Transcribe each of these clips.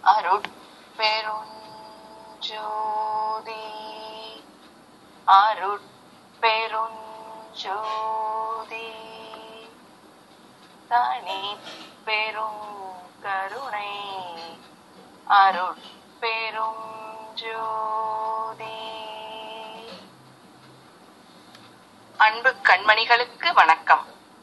அருட்பெருஞ்சோதி அருட்பெருஞ்சோதி தனி பெரும் கருணை அருட்பெரும் ஜோதி அன்பு கண்மணிகளுக்கு வணக்கம்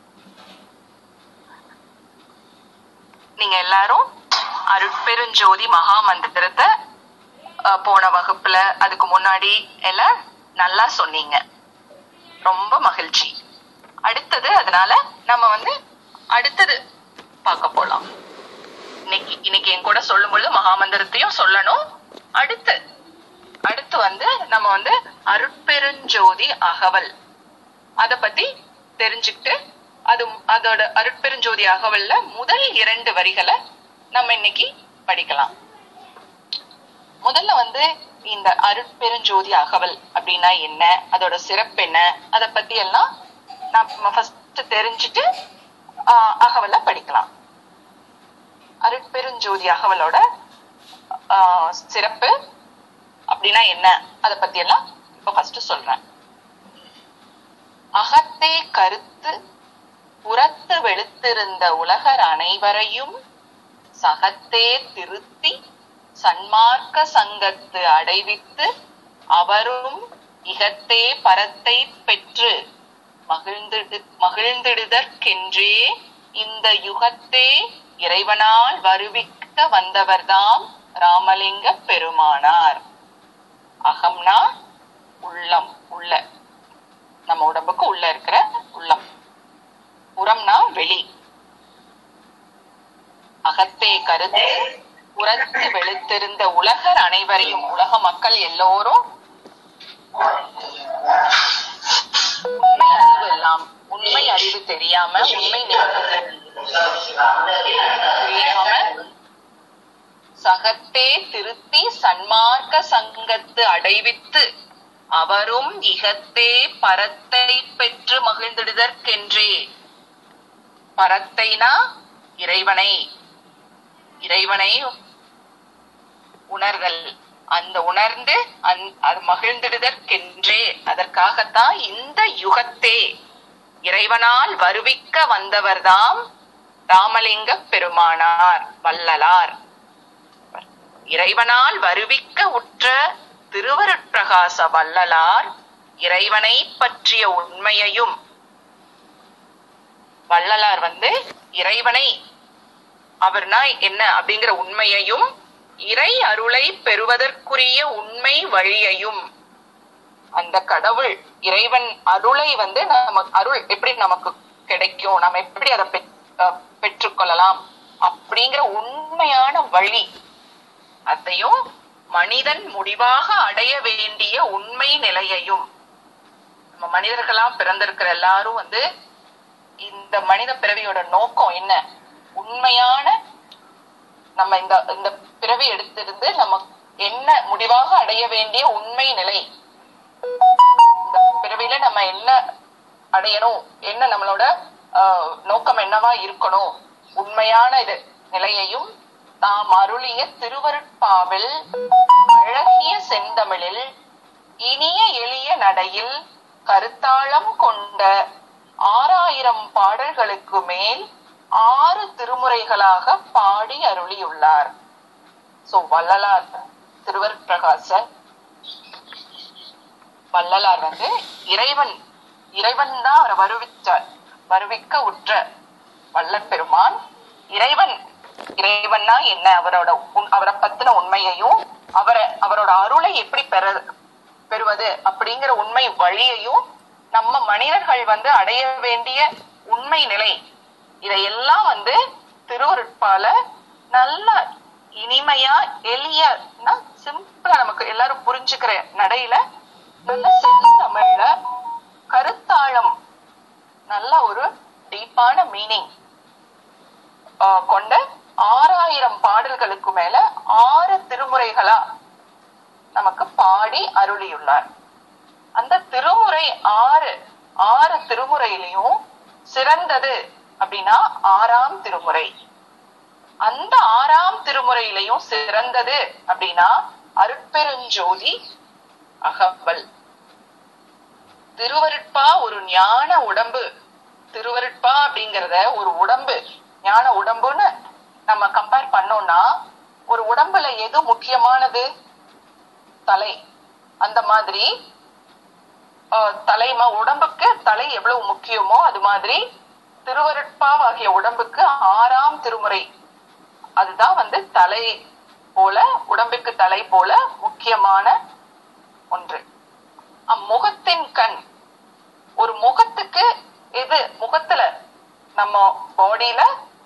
நீங்க எல்லாரும் அருட்பெருஞ்சோதி மகா மந்திரத்தை அஹ், போன வகுப்புல அதுக்கு முன்னாடி எல்லாம் நல்லா சொன்னீங்க ரொம்ப மகிழ்ச்சி அடுத்தது அதனால நம்ம வந்து அடுத்தது பார்க்க போலாம் இன்னைக்கு இன்னைக்கு என் கூட சொல்லும் பொழுது மகாமந்திரத்தையும் சொல்லணும் அடுத்து அடுத்து வந்து நம்ம வந்து அருட்பெருஞ்சோதி அகவல் அத பத்தி தெரிஞ்சுக்கிட்டு அது அதோட அருட்பெருஞ்சோதி அகவல்ல முதல் இரண்டு வரிகளை நம்ம இன்னைக்கு படிக்கலாம் முதல்ல வந்து இந்த அருட்பெருஞ்சோதி அகவல் அப்படின்னா என்ன அதோட சிறப்பு என்ன அத பத்தி எல்லாம் நம்ம ஃபர்ஸ்ட் தெரிஞ்சுட்டு ஆஹ், அகவலை படிக்கலாம் அருட்பெருஞ்சோதி அகவலோட ஆஹ், சிறப்பு அப்படின்னா என்ன அத பத்தி எல்லாம் இப்ப ஃபர்ஸ்ட் சொல்றேன் அகத்தே கருத்து புறத்து வெளுத்திருந்த உலகர் அனைவரையும் சகத்தே திருத்தி சன்மார்க்க சங்கத்து அடைவித்து அவரும் இகத்தே பரத்தை பெற்று மகிழ்ந்திடு மகிழ்ந்திடுதற்கென்றே இந்த யுகத்தே இறைவனால் வருவிக்க வந்தவர்தாம் ராமலிங்க பெருமானார் அகம்னா உள்ளம் உள்ள நம்ம உடம்புக்கு உள்ள இருக்கிற உள்ளம் புறம்னா வெளி அகத்தே கருத்து புறத்து வெளுத்திருந்த உலகர் அனைவரையும் உலக மக்கள் எல்லோரும் உண்மை அறிவு எல்லாம் உண்மை அறிவு தெரியாம உண்மை நினைவு தெரியாம சகத்தே திருத்தி சன்மார்க்க சங்கத்து அடைவித்து அவரும் இகத்தே பரத்தை பெற்று மகிழ்ந்திடுதற்கென்றே பரத்தைனா இறைவனை இறைவனை உணர்தல் அந்த உணர்ந்து அந்- அது மகிழ்ந்திடுதற்கென்றே அதற்காகத்தான் இந்த யுகத்தே இறைவனால் வருவிக்க வந்தவர்தாம் ராமலிங்க பெருமானார் வள்ளலார் இறைவனால் வருவிக்க உற்ற திருவருட்பிரகாச வள்ளலார் இறைவனை பற்றிய உண்மையையும் வள்ளலார் வந்து இறைவனை அவர்னா என்ன அப்படிங்கிற உண்மையையும் இறை அருளை பெறுவதற்குரிய உண்மை வழியையும் அந்த கடவுள் இறைவன் அருளை வந்து நம்ம அருள் எப்படி நமக்கு கிடைக்கும் நம்ம எப்படி அதை பெற்- அஹ் பெற்றுக்கொள்ளலாம் அப்படிங்கிற உண்மையான வழி அதையும் மனிதன் முடிவாக அடைய வேண்டிய உண்மை நிலையையும் நம்ம மனிதர்களா பிறந்திருக்கிற எல்லாரும் வந்து இந்த மனித பிறவியோட நோக்கம் என்ன உண்மையான நம்ம இந்த இந்த பிறவி எடுத்திருந்து நம்ம என்ன முடிவாக அடைய வேண்டிய உண்மை நிலை இந்த பிறவியில நம்ம என்ன அடையணும் என்ன நம்மளோட ஆஹ், நோக்கம் என்னவா இருக்கணும் உண்மையான இது நிலையையும் தாம் அருளிய திருவருட்பாவில் அழகிய செந்தமிழில் இனிய எளிய நடையில் கருத்தாளம் கொண்ட ஆறாயிரம் பாடல்களுக்கு மேல் ஆறு திருமுறைகளாக பாடி அருளியுள்ளார் சோ வள்ளலார் திருவருட்பிரகாசன் வள்ளலார் வந்து இறைவன் இறைவன் தான் அவரை வருவிச்சார் வருவிக்க உற்ற வள்ளற் பெருமான் இறைவன் இறைவன்னா என்ன அவரோட உண்- அவரை பத்தின உண்மையையும் அவரை அவரோட அருளை எப்படி பெற பெறுவது அப்படிங்கிற உண்மை வழியையும் நம்ம மனிதர்கள் வந்து அடைய வேண்டிய உண்மை நிலை இதையெல்லாம் வந்து திருவருட்பால நல்ல இனிமையா எளிய சிம்பிளா நமக்கு எல்லாரும் புரிஞ்சுக்கிற நடையில நல்ல செந்தமிழ்ல கருத்தாழம் நல்ல ஒரு டீப்பான மீனிங் கொண்ட ஆறாயிரம் பாடல்களுக்கு மேல ஆறு திருமுறைகளா நமக்கு பாடி அருளியுள்ளார் அந்த திருமுறை ஆறு ஆறு திருமுறையிலையும் சிறந்தது அப்படின்னா ஆறாம் திருமுறை அந்த ஆறாம் திருமுறையிலையும் சிறந்தது அப்படின்னா அருட்பெருஞ்சோதி அகவல் திருவருட்பா ஒரு ஞான உடம்பு திருவருட்பா அப்படிங்கறத ஒரு உடம்பு ஞான உடம்புன்னு நம்ம கம்பேர் பண்ணோம்னா ஒரு உடம்புல எது முக்கியமானது தலை அந்த மாதிரி ஆஹ், தலைம உடம்புக்கு தலை எவ்வளவு முக்கியமோ அது மாதிரி திருவருட்பாவாகிய உடம்புக்கு ஆறாம் திருமுறை அதுதான் வந்து தலை போல உடம்புக்கு தலை போல முக்கியமான ஒன்று அம்முகத்தின் கண் ஒரு முகத்துக்கு எது முகத்துல நம்ம பாடியில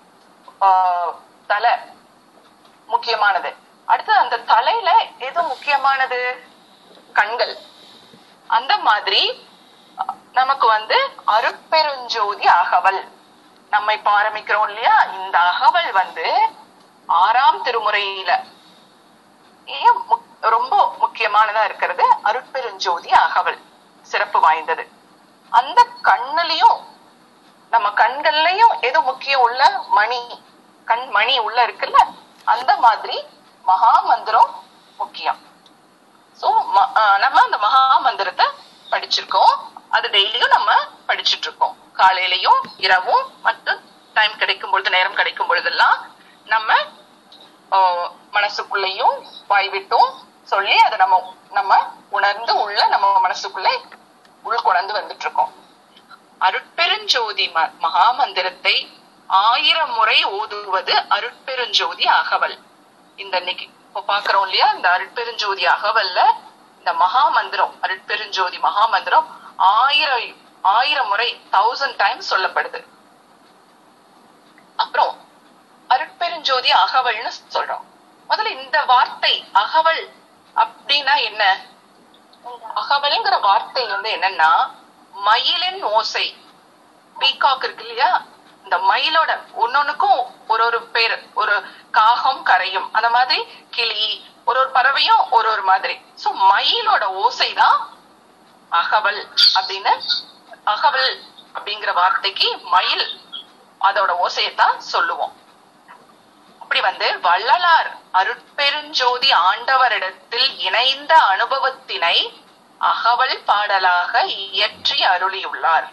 தலை முக்கியமானது அடுத்து அந்த தலையில எது முக்கியமானது கண்கள் அந்த மாதிரி அஹ், நமக்கு வந்து அருட்பெருஞ்சோதி அகவல் நம்ம இப்ப ஆரம்பிக்கிறோம் இல்லையா இந்த அகவல் வந்து ஆறாம் திருமுறையில ஏன் முக்- ரொம்ப முக்கியமானதா இருக்கிறது அருட்பெருஞ்சோதி அகவல் சிறப்பு வாய்ந்தது அந்த கண்ணுலயும் நம்ம கண்கள்லயும் எது முக்கியம் உள்ள மணி கண் மணி உள்ள இருக்குல்ல அந்த மாதிரி மகா மந்திரம் முக்கியம் சோ நம்ம அந்த மகா மந்திரத்தை படிச்சிருக்கோம் அது டெய்லியும் நம்ம படிச்சிட்டு இருக்கோம் காலையிலயும் இரவும் மற்றும் டைம் கிடைக்கும் பொழுது நேரம் கிடைக்கும் பொழுதெல்லாம் நம்ம ஆஹ், மனசுக்குள்ளேயும் வாய் விட்டும் சொல்லி அதை நம்ம நம்ம உணர்ந்து உள்ள நம்ம மனசுக்குள்ள உள்கொணர்ந்து வந்துட்டு இருக்கோம் அருட்பெருஞ்சோதி ம- மகாமந்திரத்தை ஆயிரம் முறை ஓதுவது அருட்பெருஞ்சோதி அகவல் இந்த இன்னைக்கு இப்ப பாக்குறோம் இல்லையா இந்த அருட்பெருஞ்சோதி அகவல்ல இந்த மகாமந்திரம் அருட்பெருஞ்சோதி மகாமந்திரம் ஆயிரம் ஆயிரம் முறை தௌசண்ட் டைம்ஸ் சொல்லப்படுது அப்புறம் அருட்பெருஞ்சோதி அகவல்னு சொல்றோம் முதல்ல இந்த வார்த்தை அகவல் அப்படின்னா என்ன அகவல்ங்கிற வார்த்தை வந்து என்னன்னா மயிலின் ஓசை பீகாக் இருக்கு இல்லையா இந்த மயிலோட ஒன்னொன்னுக்கும் ஒரு ஒரு பேர் ஒரு காகம் கரையும் அந்த மாதிரி கிளி ஒரு ஒரு பறவையும் ஒரு ஒரு மாதிரி சோ மயிலோட ஓசை தான் அகவல் அப்படின்னு அகவல் அப்படிங்கிற வார்த்தைக்கு மயில் அதோட ஓசையத்தான் சொல்லுவோம் அப்படி வந்து வள்ளலார் அருட்பெருஞ்சோதி ஆண்டவரிடத்தில் இணைந்த அனுபவத்தினை அகவல் பாடலாக இயற்றி அருளியுள்ளார்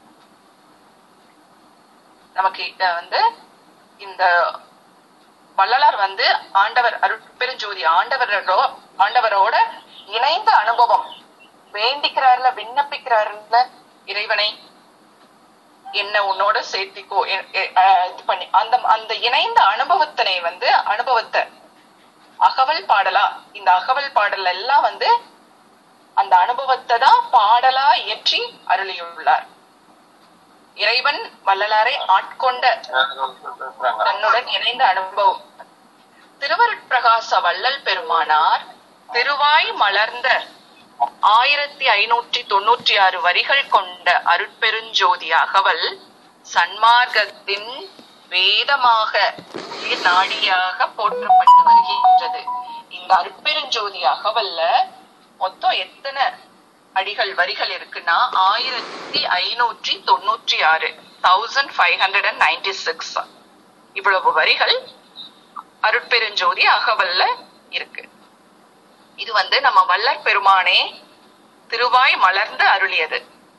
நமக்கு இத வந்து இந்த வள்ளலார் வந்து ஆண்டவர் அருட்பெருஞ்சோதி ஆண்டவரோட ஆண்டவரோட இணைந்த அனுபவம் வேண்டிக்கிறார்ல விண்ணப்பிக்கிறார்ல இறைவனை என்ன உன்னோட சேர்த்திக்கோ எ- எ- அஹ் இது பண்ணி அந்த அந்த இணைந்த அனுபவத்தினை வந்து அனுபவத்தை அகவல் பாடலா இந்த அகவல் பாடல் எல்லாம் வந்து அந்த அனுபவத்தை தான் பாடலா இயற்றி அருளியுள்ளார் இறைவன் வள்ளலாரை ஆட்கொண்ட தன்னுடன் இணைந்த அனுபவம் திருவருட்பிரகாச வள்ளல் பெருமானார் திருவாய் மலர்ந்த ஆயிரத்தி ஐநூற்றி தொண்ணூற்றி ஆறு வரிகள் கொண்ட அருட்பெருஞ்சோதி அகவல் சன்மார்க்கத்தின் வேதமாக உயிர் நாடியாக போற்றப்பட்டு வருகின்றது இந்த அருட்பெருஞ்சோதி அகவல்ல மொத்தம் எத்தனை அடிகள் வரிகள் இருக்குன்னா ஆயிரத்தி ஐநூற்றி தொண்ணூற்றி ஆறு thousand five hundred and ninety six இவ்வளவு வரிகள் அருட்பெருஞ்சோதி அகவல்ல இருக்கு இது வந்து நம்ம வள்ளற் பெருமானே திருவாய் மலர்ந்து அருளியது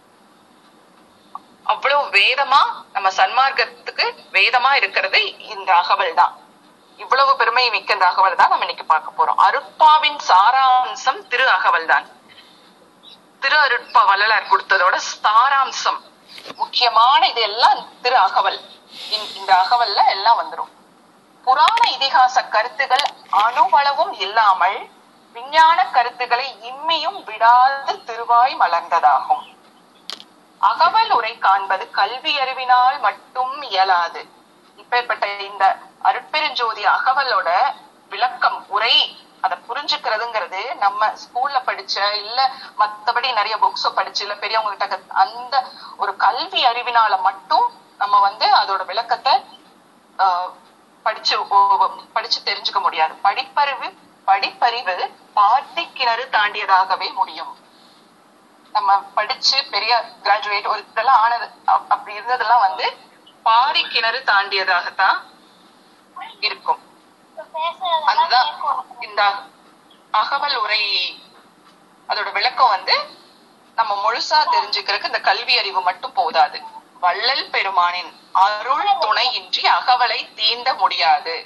அவ்வளவு வேதமா நம்ம சன்மார்க்கத்துக்கு வேதமா இருக்கிறது இந்த அகவல் தான் இவ்வளவு பெருமை மிக்க இந்த அகவல் தான் நம்ம இன்னைக்கு பார்க்க போறோம் அருட்பாவின் சாராம்சம் திரு அகவல் தான் திரு அருட்பா வள்ளலார் கொடுத்ததோட சாராம்சம் முக்கியமான இது எல்லாம் திரு அகவல் இந்த- இந்த அகவல்ல எல்லாம் வந்துரும் புராண இதிகாச கருத்துகள் அணுவளவும் இல்லாமல் விஞ்ஞான கருத்துக்களை இம்மியும் விடாது திருவாய் மலர்ந்ததாகும் அகவல் உரை காண்பது கல்வி அறிவினால் மட்டும் இயலாது இப்பேற்பட்ட இந்த அருட்பெருஞ்சோதி அகவலோட விளக்கம் உரை அதை புரிஞ்சுக்கிறதுங்கிறது நம்ம ஸ்கூல்ல படிச்ச இல்ல மத்தபடி நிறைய புக்ஸ் படிச்சு இல்ல பெரியவங்க கிட்ட கத்- அந்த ஒரு கல்வி அறிவினால மட்டும் நம்ம வந்து அதோட விளக்கத்தை ஆஹ், படிச்சு ஓ- படிச்சு தெரிஞ்சுக்க முடியாது படிப்பறிவு படிப்பறிவு பாட்டி கிணறு தாண்டியதாகவே முடியும் நம்ம படிச்சு பெரிய கிராஜுவேட் ஒரு இதெல்லாம் ஆனது அப்- அப்படி இருந்ததெல்லாம் வந்து பாதி கிணறு தாண்டியதாகத்தான் இருக்கு இந்த அகவல் உரை அதோட விளக்கம் வந்து நம்ம முழுசா தெரிஞ்சுக்கிறதுக்கு இந்த கல்வி அறிவு மட்டும் போதாது வள்ளல் பெருமானின் அருள் துணையின்றி அகவலை தீண்ட முடியாது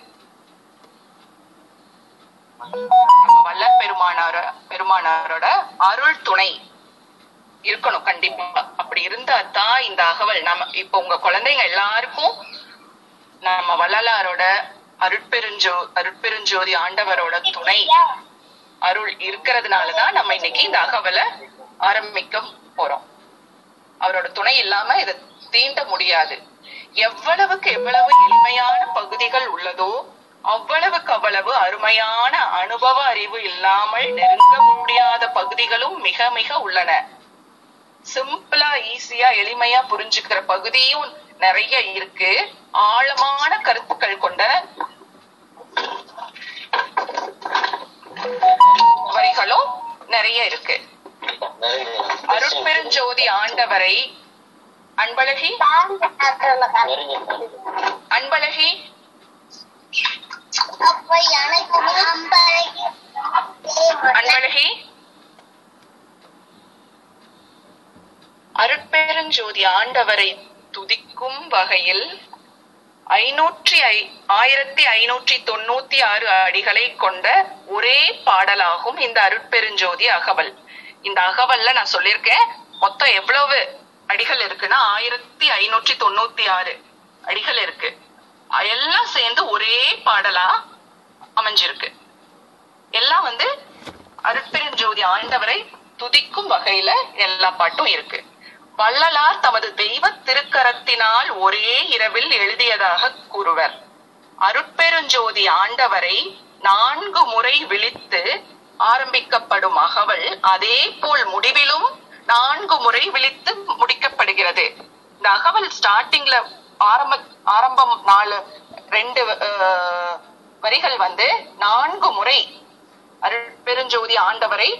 நம்ம வள்ளல் பெருமானார பெருமானாரோட அருள் துணை இருக்கணும் கண்டிப்பா அப்படி இருந்தா தான் இந்த அகவல் நம்ம இப்ப உங்க குழந்தைங்க எல்லாருக்கும் நம்ம வள்ளலாரோட அருட்பெருஞ்சோ அருட்பெருஞ்சோதி ஆண்டவரோட துணை அருள் இருக்கிறதுனாலதான் நம்ம இன்னைக்கு இந்த அகவலை ஆரம்பிக்க போறோம் அவரோட துணை இல்லாம இதை தீண்ட முடியாது எவ்வளவுக்கு எவ்வளவு எளிமையான பகுதிகள் உள்ளதோ அவ்வளவுக்கு அவ்வளவு அருமையான அனுபவ அறிவு இல்லாமல் நெருங்க முடியாத பகுதிகளும் மிக மிக உள்ளன சிம்பிளா ஈஸியா எளிமையா புரிஞ்சுக்கிற பகுதியும் நிறைய இருக்கு ஆழமான கருத்துக்கள் கொண்ட வரிகளும் நிறைய இருக்கு அருட்பெருஞ்சோதி ஆண்டவரை அன்பழகி அன்பழகி அப்ப எனக்கு அம்பழகி அன்பழகி அருட்பெருஞ்சோதி ஆண்டவரை துதிக்கும் வகையில் ஐநூற்றி ஐ ஆயிரத்தி ஐநூற்றி தொண்ணூத்தி ஆறு அடிகளை கொண்ட ஒரே பாடலாகும் இந்த அருட்பெருஞ்சோதி அகவல் இந்த அகவல்ல நான் சொல்லியிருக்கேன் மொத்தம் எவ்வளவு அடிகள் இருக்குன்னா ஆயிரத்தி ஐநூற்றி தொண்ணூத்தி ஆறு அடிகள் இருக்கு எல்லாம் சேர்ந்து ஒரே பாடலா அமைஞ்சிருக்கு எல்லாம் வந்து அருட்பெருஞ்சோதி ஆண்டவரை துதிக்கும் வகையில எல்லா பாட்டும் இருக்கு வள்ளலார் தமது தெய்வ திருக்கரத்தினால் ஒரே இரவில் எழுதியதாக கூறுவர் அருட்பெருஞ்சோதி ஆண்டவரை நான்கு முறை விழித்து ஆரம்பிக்கப்படும் அகவல் அதே போல் முடிவிலும் நான்கு முறை விழித்து முடிக்கப்படுகிறது இந்த அகவல் ஸ்டார்டிங்ல ஆரம்ப ஆரம்பம் நாலு ரெண்டு அஹ், வரிகள் வந்து நான்கு முறை அருட்பெருஞ்சோதி ஆண்டவரை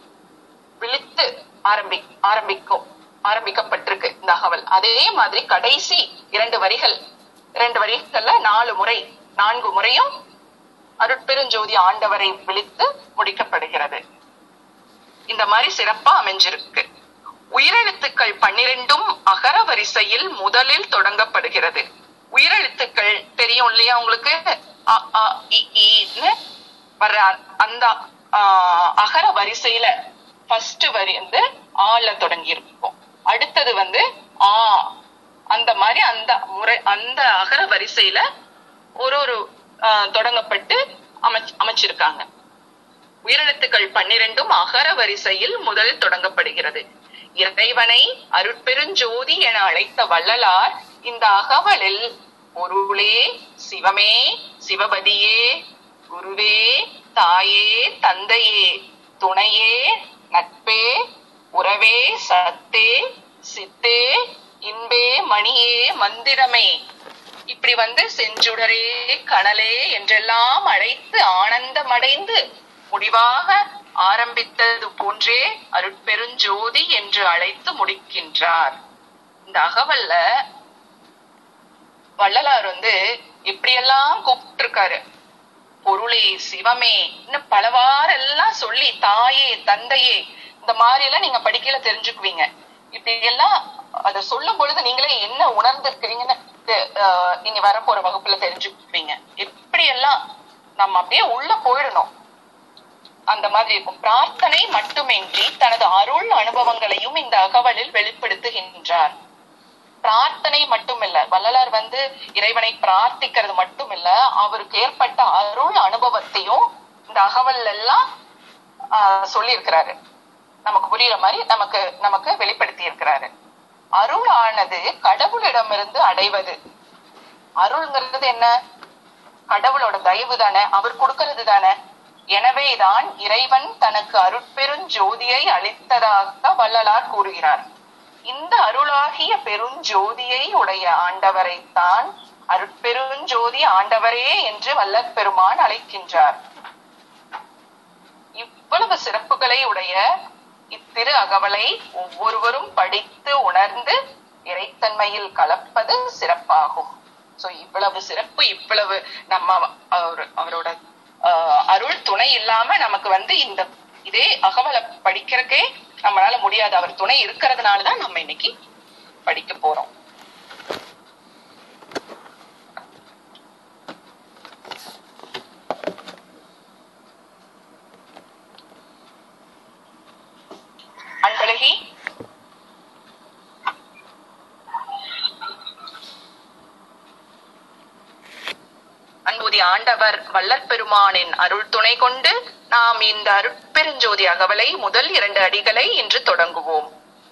விழித்து ஆரம்பி ஆரம்பிக்கும் ஆரம்பிக்கப்பட்டிருக்கு இந்த அகவல் அதே மாதிரி கடைசி இரண்டு வரிகள் இரண்டு வரிகள்ல நாலு முறை நான்கு முறையும் அருட்பெருஞ்சோதி ஆண்டவரை விழித்து முடிக்கப்படுகிறது இந்த மாதிரி சிறப்பா அமைஞ்சிருக்கு உயிரெழுத்துக்கள் பன்னிரெண்டும் அகர வரிசையில் முதலில் தொடங்கப்படுகிறது உயிரெழுத்துக்கள் தெரியும் இல்லையா உங்களுக்கு அ, ஆ, இ, ஈன்னு வர்ற அந்த ஆ, அகர வரிசையில ஃபர்ஸ்ட் வரி வந்து ஆல தொடங்கி இருக்கும் அடுத்தது வந்து ஆ அந்த மாதிரி அந்த முறை அந்த அகர வரிசையில ஒரு ஒரு ஆ, தொடங்கப்பட்டு அமைச் அமைச்சிருக்காங்க உயிரெழுத்துக்கள் பன்னிரெண்டும் அகர வரிசையில் முதல் தொடங்கப்படுகிறது இறைவனை அருட்பெருஞ்சோதி என அழைத்த வள்ளலார் இந்த அகவலில் பொருளே சிவமே சிவபதியே குருவே தாயே தந்தையே துணையே நட்பே உறவே சத்தே சித்தே இன்பே மணியே மந்திரமே இப்படி வந்து செஞ்சுடரே கனலே என்றெல்லாம் அழைத்து ஆனந்தமடைந்து முடிவாக ஆரம்பித்தது போன்றே அருட்பெருஞ்சோதி என்று அழைத்து முடிக்கின்றார் இந்த அகவல்ல வள்ளலார் வந்து இப்படியெல்லாம் கூப்பிட்டிருக்காரு பொருளே சிவமே இன்னும் பலவாறெல்லாம் சொல்லி தாயே தந்தையே இந்த மாதிரி எல்லாம் நீங்க படிக்கல தெரிஞ்சுக்குவீங்க இப்படி எல்லாம் அத சொல்லும் பொழுது நீங்களே என்ன உணர்ந்திருக்கிறீங்கன்னு தெ- ஆஹ் இனி வரப்போற வகுப்புல தெரிஞ்சுக்குவீங்க எப்படி எல்லாம் நம்ம அப்படியே உள்ள போயிடணும் அந்த மாதிரி இருக்கும் பிரார்த்தனை மட்டுமின்றி தனது அருள் அனுபவங்களையும் இந்த அகவலில் வெளிப்படுத்துகின்றார் பிரார்த்தனை மட்டுமில்ல வள்ளலார் வந்து இறைவனை பிரார்த்திக்கிறது மட்டுமில்ல அவருக்கு ஏற்பட்ட அருள் அனுபவத்தையும் இந்த அகவல் எல்லாம் ஆஹ் சொல்லியிருக்கிறாரு நமக்கு புரியுற மாதிரி நமக்கு நமக்கு வெளிப்படுத்தி இருக்கிறாரு அருள் ஆனது கடவுளிடமிருந்து அடைவது அருள்ங்கிறது என்ன கடவுளோட தயவு தானே அவர் கொடுக்கிறது தானே எனவேதான் இறைவன் தனக்கு அருட்பெருஞ்சோதியை அளித்ததாக வள்ளலார் கூறுகிறார் இந்த அருளாகிய பெருஞ்சோதியை உடைய ஆண்டவரைத்தான் அருட்பெருஞ்சோதி ஆண்டவரே என்று வல்லற் பெருமான் அழைக்கின்றார் இவ்வளவு சிறப்புகளை உடைய இத்திரு அகவலை ஒவ்வொருவரும் படித்து உணர்ந்து இறைத்தன்மையில் கலப்பது சிறப்பாகும் சோ இவ்வளவு சிறப்பு இவ்வளவு நம்ம அவர் அவரோட ஆஹ், அருள் துணை துணை இல்லாம நமக்கு வந்து இந்த இதே அகவலை படிக்கிறக்கே நம்மளால முடியாது அவர் துணை இருக்கிறதுனால தான் நம்ம இன்னைக்கு படிக்க போறோம் அன்பழகி அன்புதி ஆண்டவர் வள்ளற் பெருமானின் அருள் துணை கொண்டு நாம் இந்த அருட்பெருஞ்சோதி அகவலை முதல் இரண்டு அடிகளை இன்று தொடங்குவோம்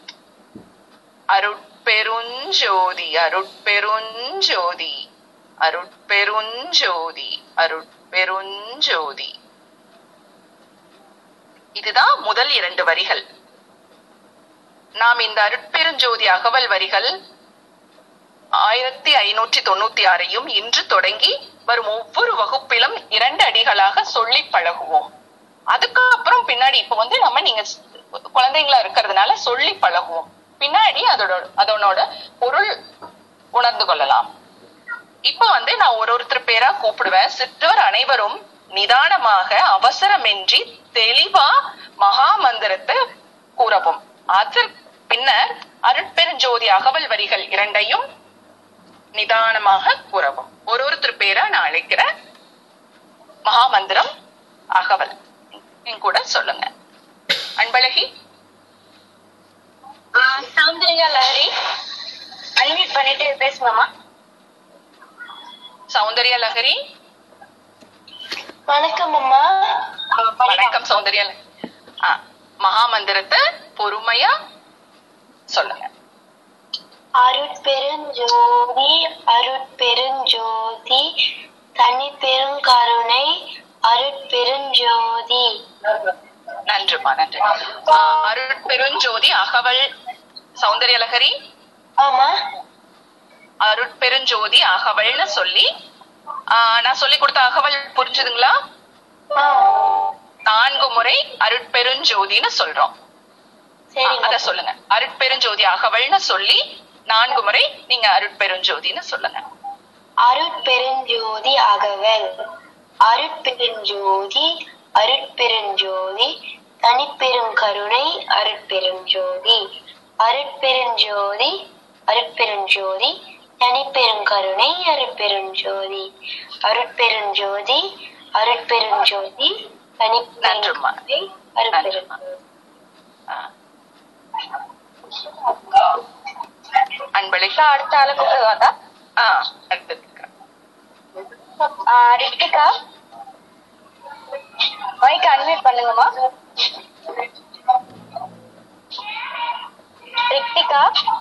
அருட்பெருஞ்சோதி அருட்பெருஞ்சோதி அருட்பெருஞ்சோதி அருட்பெருஞ்சோதி இதுதான் முதல் இரண்டு வரிகள் நாம் இந்த அருட்பெருஞ்சோதி அகவல் வரிகள் ஆயிரத்தி ஐநூற்றி தொண்ணூத்தி ஆறையும் இன்று தொடங்கி வரும் ஒவ்வொரு வகுப்பிலும் இரண்டு அடிகளாக சொல்லி பழகுவோம் அதுக்கு அப்புறம் பின்னாடி இப்ப வந்து நம்ம நீங்க ஸ்- குழந்தைங்களா இருக்கிறதுனால சொல்லி பழகுவோம் பின்னாடி அதோட அதனோட பொருள் உணர்ந்து கொள்ளலாம் இப்ப வந்து நான் ஒரு ஒருத்தர் பேரா கூப்பிடுவேன் சிற்றவர் அனைவரும் நிதானமாக அவசரமின்றி தெளிவா மகா மந்திரத்தை கூறவும் அதன் பின்னர் அருட்பெருஞ்சோதி அகவல் வரிகள் இரண்டையும் நிதானமாக கூறவும் ஒரு ஒருத்தர் பேரா நான் அழைக்கிறேன் மகாமந்திரம் அகவல் என் கூட சொல்லுங்க அன்பழகி சௌந்தர்யா லஹரி அன்மியூட் பண்ணிட்டு பேசுங்கம்மா சௌந்தர்யா லஹரி வணக்கம் அம்மா வணக்கம் சௌந்தர்யா லஹரி. ஆ, மகாமந்திரத்தை பொறுமையா சொல்லுங்க அருட்பெருஞ்சோதி அருட்பெருஞ்சோதி தனி பெருங்கருணை அருட்பெருஞ்சோதி நன்றுமா நன்றி ஆ, அருட்பெருஞ்சோதி அகவல் சௌந்தர்ய லஹரி ஆமா அருட்பெருஞ்சோதி அகவல்னு சொல்லி ஆ, நான் சொல்லி கொடுத்த அகவல் புரிஞ்சுதுங்களா ஆ, நான்கு முறை அருட்பெருஞ்சோதின்னு சொல்றோம் ஆ, சரிங்க அத சொல்லுங்க அருட்பெருஞ்சோதி அகவல்னு சொல்லி நான்கு முறை நீங்க அருட்பெருஞ்சோதின்னு சொல்லுங்க அருட்பெருஞ்சோதி அகவல் அருட்பெருஞ்சோதி அருட்பெருஞ்சோதி தனிப்பெருங்கருணை அருட்பெருஞ்சோதி அருட்பெருஞ்சோதி அருட்பெருஞ்சோதி தனிப்பெருங்கருணை அருட்பெருஞ்சோதி அருட்பெருஞ்சோதி அருட்பெருஞ்சோதி நன்றும்மா. தனிப்பெருங்கருணை அருட்பெருஞ்சோதி ஆ. அன்பழகி அடுத்த ஆளு கூப்பிடுவாதா ஆ அடுத்தது ரித்திகா மைக் அன்மியூட் பண்ணுங்கம்மா ரித்திகா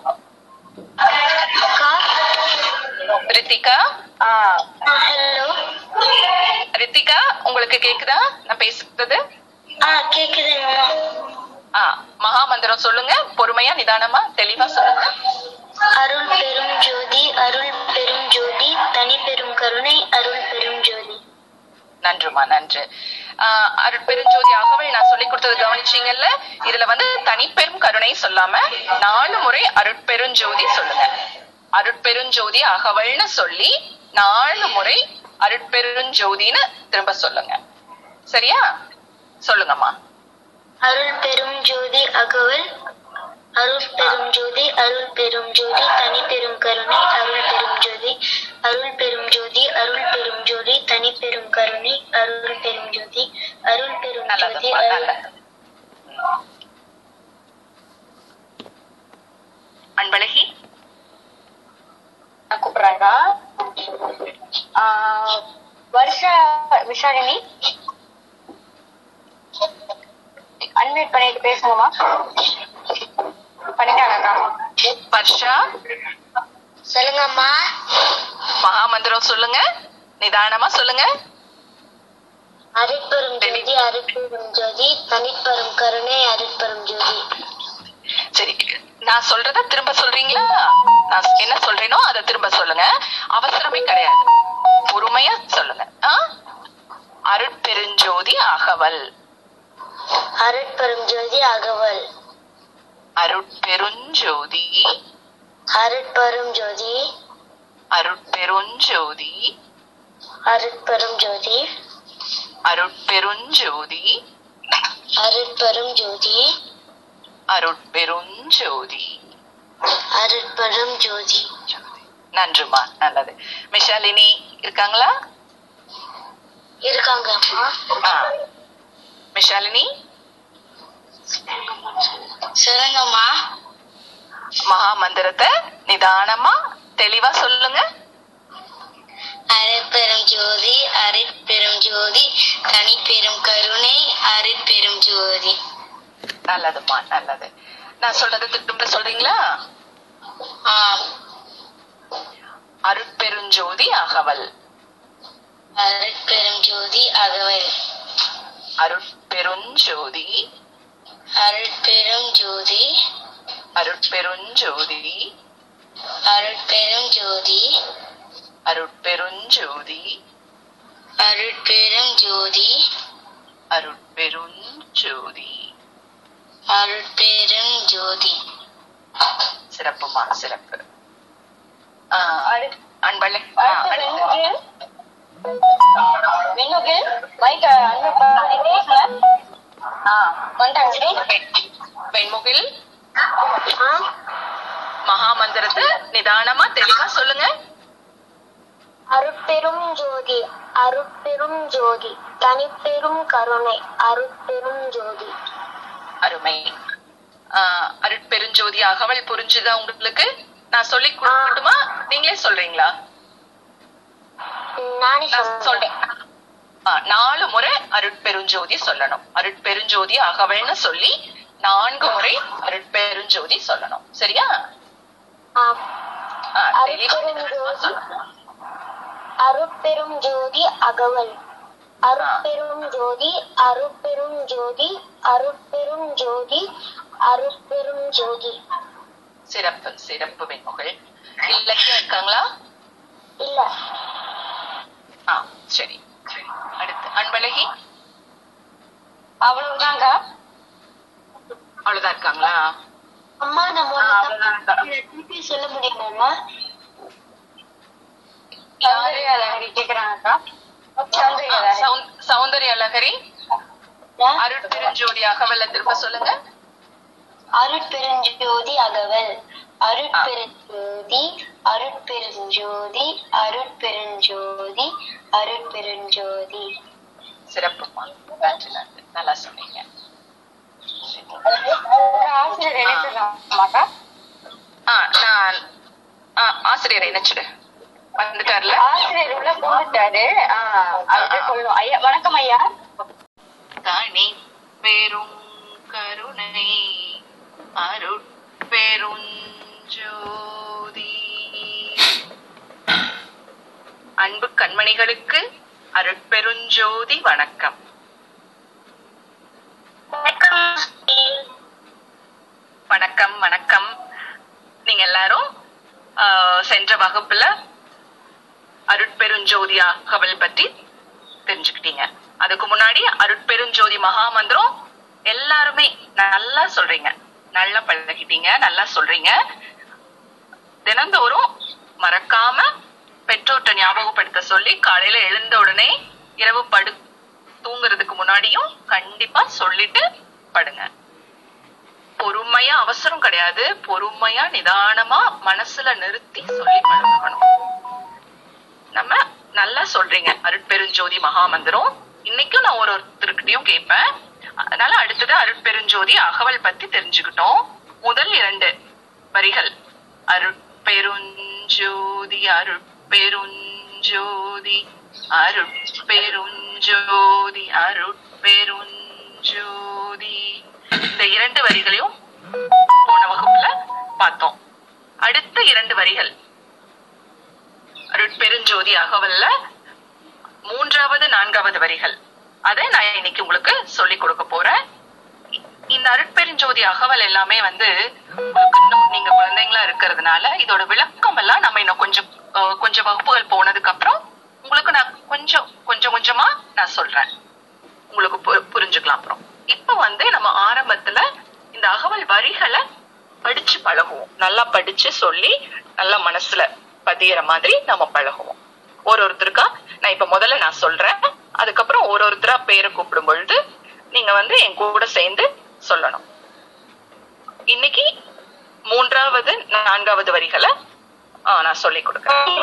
ரித்திகா ஹலோ ரித்திகா உங்களுக்கு கேக்குதா நான் பேசுறது ஆ கேக்குதுங்கம்மா ஆ மகாமந்திரம் சொல்லுங்க பொறுமையா நிதானமா தெளிவா சொல்லுங்க அருள் பெரும் ஜோதி அருள் பெரும் ஜோதி தனி பெரும் கருணை அருள் பெரும் ஜோதி நன்றுமா நன்று ஆஹ் அருட்பெருஞ்சோதி அகவல் நான் சொல்லி கொடுத்தது கவனிச்சீங்கல்ல இதுல வந்து தனிப்பெரும் கருணை சொல்லாம நாலு முறை அருட்பெருஞ்சோதி சொல்லுங்க அருட்பெருஞ்சோதி அகவல்னு சொல்லி நாலு முறை அருட்பெருஞ்சோதின்னு திரும்ப சொல்லுங்க சரியா சொல்லுங்கம்மா அருள் பெரும் ஜோதி அகவல் அருள் பெரும் ஜோதி அருள் பெரும் ஜோதி தனி பெரும் கருணை அருள் பெரும் ஜோதி அருள் பெரும் ஜோதி அருள் பெரும் ஜோதி தனி பெரும் கருணை அருள் பெரும் ஜோதி அருள் பெரும் ஜோதி நல்லதும்மா அருள் நல்லது அன்பழகி நான் கூப்பிடுறாங்க வருஷா விஷாலினி அன்மியூட் பண்ணிட்டு பேசுங்கம்மா பண்ணிட்டாங்கக்கா வர்ஷா சொல்லுங்கம்மா மகாமந்திரம் சொல்லுங்க நிதானமா சொல்லுங்க அருட்பெரும் ஜோதி அருட்பெரும் ஜோதி தனிப்பெரும் கருணை அருட்பெரும் ஜோதி சரி நான் சொல்றத திரும்ப சொல்றீங்களா நான் என்ன சொல்றேனோ அதை திரும்ப சொல்லுங்க அவசரமே கிடையாது பொறுமையா சொல்லுங்க ஆ? அருட்பெருஞ்சோதி அகவல் அருட்பெரும் ஜோதி அகவல் அருட்பெருஞ்சோதி அருட்பெரும் ஜோதி அருட்பெருஞ்சோதி அருட்பெரும் ஜோதி அருட்பெருஞ்சோதி அருட்பெரும் ஜோதி அருட்பெருஞ்சோதி அருட்பெரும் ஜோதி நன்றுமா நல்லது மிஷாலினி இருக்காங்களா இருக்காங்க அம்மா ஆ. மிஷாலினி சொல்லுங்கம்மா மகா மந்திரத்தை நிதானமா தெளிவா சொல்லுங்க அருட்பெரும் ஜோதி அருட்பெரும் ஜோதி தனிப்பெரும் கருணை அருட்பெரும் ஜோதி நல்லதுமா நல்லது நான் சொல்றது திரும்ப சொல்றீங்களா ஆ அருட்பெருஞ்சோதி அகவல் அருட்பெரும் ஜோதி அகவல் அருட்பெருஞ்சோதி அருட்பெரும் ஜோதி அருட்பெருஞ்சோதி அருட்பெரும் ஜோதி அருட்பெருஞ்சோதி அருட்பெரும் ஜோதி அருட்பெருஞ்சோதி அருட்பெரும் ஜோதி சிறப்புமா சிறப்பு ஆ, அன்பழ ஆ, அடுத்து. ஆ, வெண்- வெண்முகில் மகா மந்திரத்தை நிதானமா தெளிவா சொல்லுங்க அருட்பெரும் ஜோதி அருட்பெரும் ஜோதி தனிப்பெரும் கருணை அருட்பெரும் ஜோதி அருமை ஆ, அருட்பெருஞ்சோதி அகவல் புரிஞ்சுதா உங்களுக்கு நான் சொல்லி கொடுக்கட்டுமா நீங்களே சொல்றீங்களா நானே நான் சொல்றேன் சொல்றேன் ஆ, நாலு முறை அருட்பெருஞ்சோதி சொல்லணும் அருட்பெருஞ்சோதி அகவல்னு சொல்லி நான்கு முறை அருட்பெருஞ்சோதி சொல்லணும் சரியா ஆ. ஆ, தெளிவா அருட்பெருஞ்சோதி சொல்லணும். அருட்பெரும் ஜோதி அகவல் அருட்பெரும் ஜோதி அருட்பெரும் ஜோதி அருட்பெரும் ஜோதி அருட்பெரும் ஜோதி சிறப்பு சிறப்பு வெண்முகள் இலக்கியம் இருக்காங்களா இல்ல ஆ சரி சரி அடுத்து அன்பழகி அவ்வளவுதாங்க அவ்வளவுதான் இருக்காங்களா அம்மா நம்ம ஆ, அவ்வளவுதான் இருக்கா. திருப்பி சொல்ல முடியுமாம்மா ஆ, சௌந்- சௌந்தர்ய அழகரி அருட்பெருஞ்சோதி அகவல்ல திரும்ப சொல்லுங்க அருட்பெருஞ்சோதி அகவல் அருட்பெருஞ்சோதி அருட்பெருஞ்சோதி அருட்பெருஞ்சோதி அருட்பெருஞ்சோதி சிறப்புமா நன்றி நன்றி நல்லா சொன்னீங்க ஆசிரியர் ஆ நான் ஆ ஆசிரியரை இணைச்சிடு வந்துட்டார்ல ஆசிரியர் உள்ள போந்துட்டாரு அவர்கிட்ட சொல்லணும் ஐயா வணக்கம் ஐயா தனி பெரும் கருணை அருட்பெருஞ்சோதி அன்பு கண்மணிகளுக்கு அருட்பெருஞ்சோதி வணக்கம் வணக்கம் வணக்கம் நீங்க எல்லாரும் ஆஹ், சென்ற வகுப்புல அருட்பெருஞ்சோதி அகவல் பற்றி தெரிஞ்சுக்கிட்டீங்க அதுக்கு முன்னாடி அருட்பெருஞ்சோதி மகா மந்திரம் எல்லாருமே நல்லா சொல்றீங்க நல்லா பழகிட்டீங்க நல்லா சொல்றீங்க தினந்தோறும் மறக்காம பெற்றோர்கிட்ட ஞாபகப்படுத்த சொல்லி காலையில எழுந்த உடனே இரவு படு தூங்குறதுக்கு முன்னாடியும் கண்டிப்பா சொல்லிட்டு படுங்க பொறுமையா அவசரம் கிடையாது பொறுமையா நிதானமா மனசுல நிறுத்தி சொல்லி பழகணும் நம்ம நல்லா சொல்றீங்க அருட்பெருஞ்சோதி மகாமந்திரம் இன்னைக்கும் நான் ஒரு ஒருத்தருக்கிட்டையும் கேட்பேன் அதனால அடுத்தது அருட்பெருஞ்சோதி அகவல் பத்தி தெரிஞ்சுக்கிட்டோம் முதல் இரண்டு வரிகள் அருட்பெருஞ்சோதி அருட்பெருஞ்சோதி அருட்பெருஞ்சோதி அருட்பெருஞ்சோதி இந்த இரண்டு வரிகளையும் போன வகுப்புல பார்த்தோம் அடுத்த இரண்டு வரிகள் அருட்பெருஞ்சோதி அகவல்ல மூன்றாவது நான்காவது வரிகள் அதை நான் இன்னைக்கு உங்களுக்கு சொல்லி கொடுக்க போறேன் இ- இந்த அருட்பெருஞ்சோதி அகவல் எல்லாமே வந்து உங்களுக்கு இன்னும் நீங்க குழந்தைங்களா இருக்கிறதுனால இதோட விளக்கம் எல்லாம் நம்ம இன்னும் கொஞ்சம் அஹ், கொஞ்சம் வகுப்புகள் போனதுக்கு அப்புறம் உங்களுக்கு நான் கொஞ்சம் கொஞ்சம் கொஞ்சமா நான் சொல்றேன் உங்களுக்கு பு- புரிஞ்சுக்கலாம் அப்புறம் இப்ப வந்து நம்ம ஆரம்பத்துல இந்த அகவல் வரிகளை படிச்சு பழகுவோம் நல்லா படிச்சு சொல்லி நல்லா மனசுல பதியற மாதிரி நம்ம பழகுவோம் ஒரு ஒருத்தருக்கா நான் இப்ப முதல்ல நான் சொல்றேன் அதுக்கப்புறம் ஒரு ஒருத்தரா பேரை கூப்பிடும் பொழுது நீங்க வந்து என் கூட சேர்ந்து சொல்லணும் இன்னைக்கு மூன்றாவது நான்காவது வரிகளை ஆ, நான் சொல்லி கொடுக்குறேன்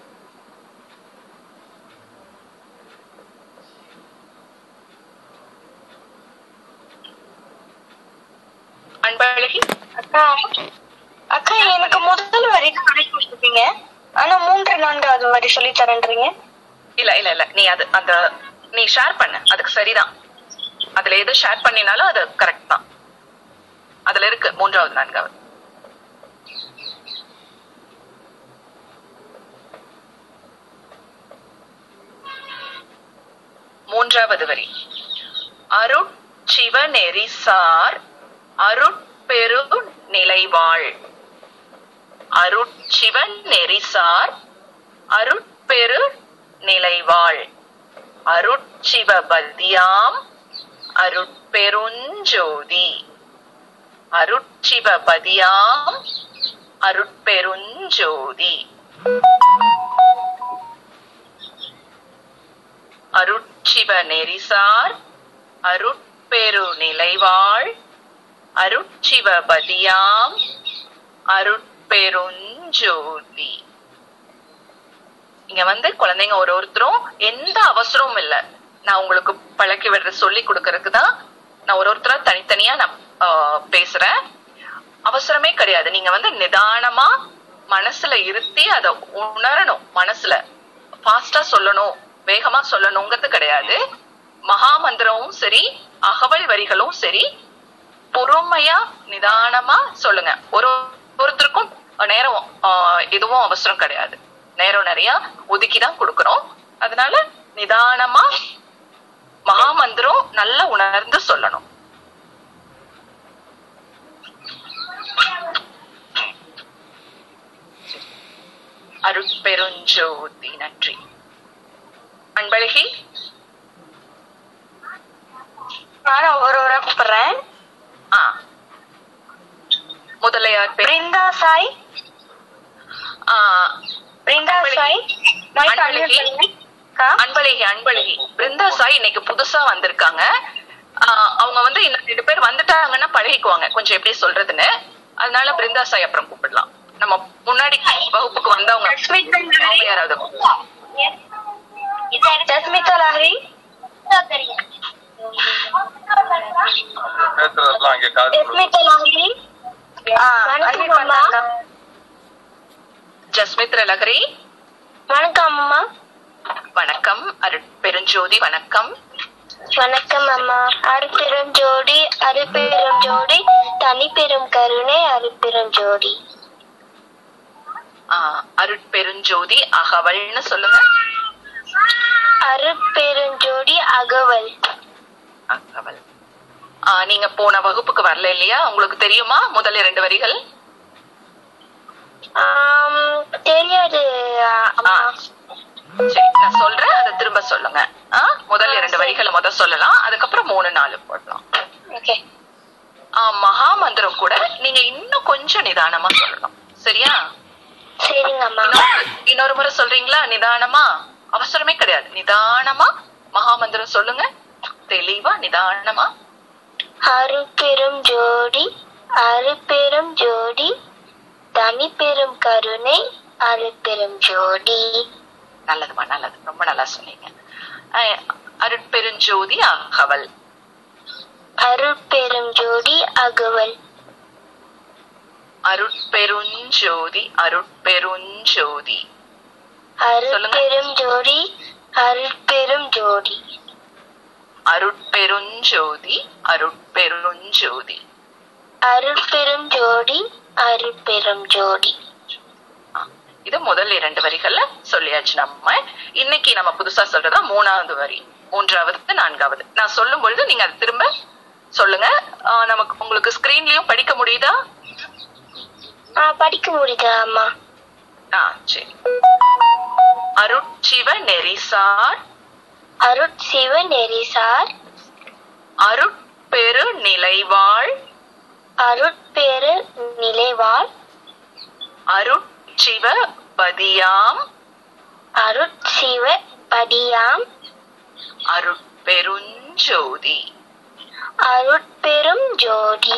அன்பழகி அக்கா அக்கா எனக்கு முதல் வரி சொல்லி கொடுத்துருக்கீங்க ஆனா மூன்று நான்காவது வரி சொல்லி தரேன்றீங்க இல்ல இல்ல இல்ல நீ அது அந்த நீ ஷேர் பண்ண அதுக்கு சரிதான் அதுல எது ஷேர் பண்ணினாலும் அது கரெக்ட் தான் அதுல இருக்கு மூன்றாவது நான்காவது மூன்றாவது வரி அருட்சிவ நெறிசார் அருட்பெரு நிலைவாழ் அருட்சிவ நெறிசார் அருட்பெரு நிலைவாழ் அருட்சிவபதியாம் அருட்பெருஞ்சோதி அருட்சிவபதியாம் அருட்பெருஞ்சோதி அருட்சிவ நெறிசார் அருட்பெரு நிலைவாழ் அருட்சிவபதியாம் அருட்பெருஞ்சோதி இங்க வந்து குழந்தைங்க ஒரு ஒருத்தரும் எந்த அவசரமும் இல்ல நான் உங்களுக்கு பழக்கி விடுற சொல்லி கொடுக்கறதுக்கு தான் நான் ஒரு ஒருத்தரா தனித்தனியா நான் ஆஹ், பேசுறேன் அவசரமே கிடையாது நீங்க வந்து நிதானமா மனசுல இருத்தி அதை உணரணும் மனசுல ஃபாஸ்டா சொல்லணும் வேகமா சொல்லணுங்கிறது கிடையாது மகா மந்திரமும் சரி அகவல் வரிகளும் சரி பொறுமையா நிதானமா சொல்லுங்க ஒரு ஒருத்தருக்கும் நேரம் ஆஹ், எதுவும் அவசரம் கிடையாது நேரம் நிறைய ஒதுக்கி தான் கொடுக்கறோம் அதனால நிதானமா மகா மந்திரம் நல்லா உணர்ந்து சொல்லணும் அருட்பெருஞ்சோதி நன்றி அன்பழகி நானும் ஒவ்வொருவரா கூப்பிடுறேன் ஆ முதலையார் பேர் பிருந்தா சாய் ஆ, பிருந்தா சாய் மைக் அன்பழகி. unmute பண்ணுங்க. அக்கா அன்பழகி அன்பழகி பிருந்தா சாய் இன்னைக்கு புதுசா வந்திருக்காங்க ஆ, அவங்க வந்து இன்னும் ரெண்டு பேர் வந்துட்டாங்கன்னா பழகிக்குவாங்க கொஞ்சம் எப்படி சொல்றதுன்னு அதனால பிருந்தா சாய் அப்புறம் கூப்பிடலாம் நம்ம முன்னாடி வகுப்புக்கு வந்தவங்க அவங்க யாராவது ஜஸ்மிதா லாஹரி பேசுறதெல்லாம் அங்கே காது ஜஸ்மிதா லாஹரி வணக்கம் அம்மா ஜஸ்மித்ர லகரி வணக்கம் அம்மா வணக்கம் அருட் பெருஞ்சோதி வணக்கம் வணக்கம் அம்மா அருப்பெரும் ஜோடி அருப்பெரும் ஜோடி தனி பெரும் கருணை அருப்பெரும் ஜோடி ஆ, அருட்பெருஞ்சோதி அகவல்னு சொல்லுங்க அருப்பெரும் ஜோடி அகவல் அகவல் ஆ, நீங்க போன வகுப்புக்கு வரல இல்லையா உங்களுக்கு தெரியுமா முதல் இரண்டு வரிகள் ஆம், தெரியாது அம்மா ஆ, சரி நான் சொல்றேன் அதை திரும்ப சொல்லுங்க ஆ, முதல் இரண்டு வரிகளை முத சொல்லலாம் அதுக்கப்புறம் மூணு நாலு போடலாம் ஓகே ஆ, மகா மந்திரம் கூட நீங்க இன்னும் கொஞ்சம் நிதானமா சொல்லணும் சரியா சரிங்க அம்மா இன்னொரு- இன்னொரு முறை சொல்றீங்களா நிதானமா அவசரமே கிடையாது நிதானமா மகா மந்திரம் சொல்லுங்க தெளிவா நிதானமா அருப்பெரும் ஜோடி அருப்பெரும் ஜோடி தனி பெரும் கருணை அருப்பெரும் ஜோடி நல்லதுமா நல்லது ரொம்ப நல்லா சொன்னீங்க அஹ், அருட்பெருஞ்சோதி அகவல் அருட்பெரும் ஜோடி அகவல் அருட்பெருஞ்சோதி அருட்பெருஞ்சோதி அருட்பெரும் ஜோடி அருட்பெரும் ஜோதி அருட்பெருஞ்சோதி அருட்பெருஞ்சோதி அருட்பெரும் ஜோடி அருட்பெரும் ஜோடி ஆ, இது முதல் இரண்டு வரிகள்ல சொல்லியாச்சு நம்ம இன்னைக்கு நம்ம புதுசா சொல்றதா மூணாவது வரி மூன்றாவது நான்காவது நான் சொல்லும் பொழுது நீங்க அதை திரும்ப சொல்லுங்க ஆ, நமக்கு உங்களுக்கு ஸ்கிரீன்லயும் படிக்க முடியுதா ஆ படிக்க முடியுதா அம்மா ஆ சரி அருட்சிவ நெறிசார் அருட்சிவ நெறிசார் அருட்பெரு நிலைவாழ் அருட்பெரு நிலைவாழ் அருட்சிவ பதியாம் அருட்சிவ படியாம் அருட்பெருஞ்சோதி அருட்பெரும் ஜோதி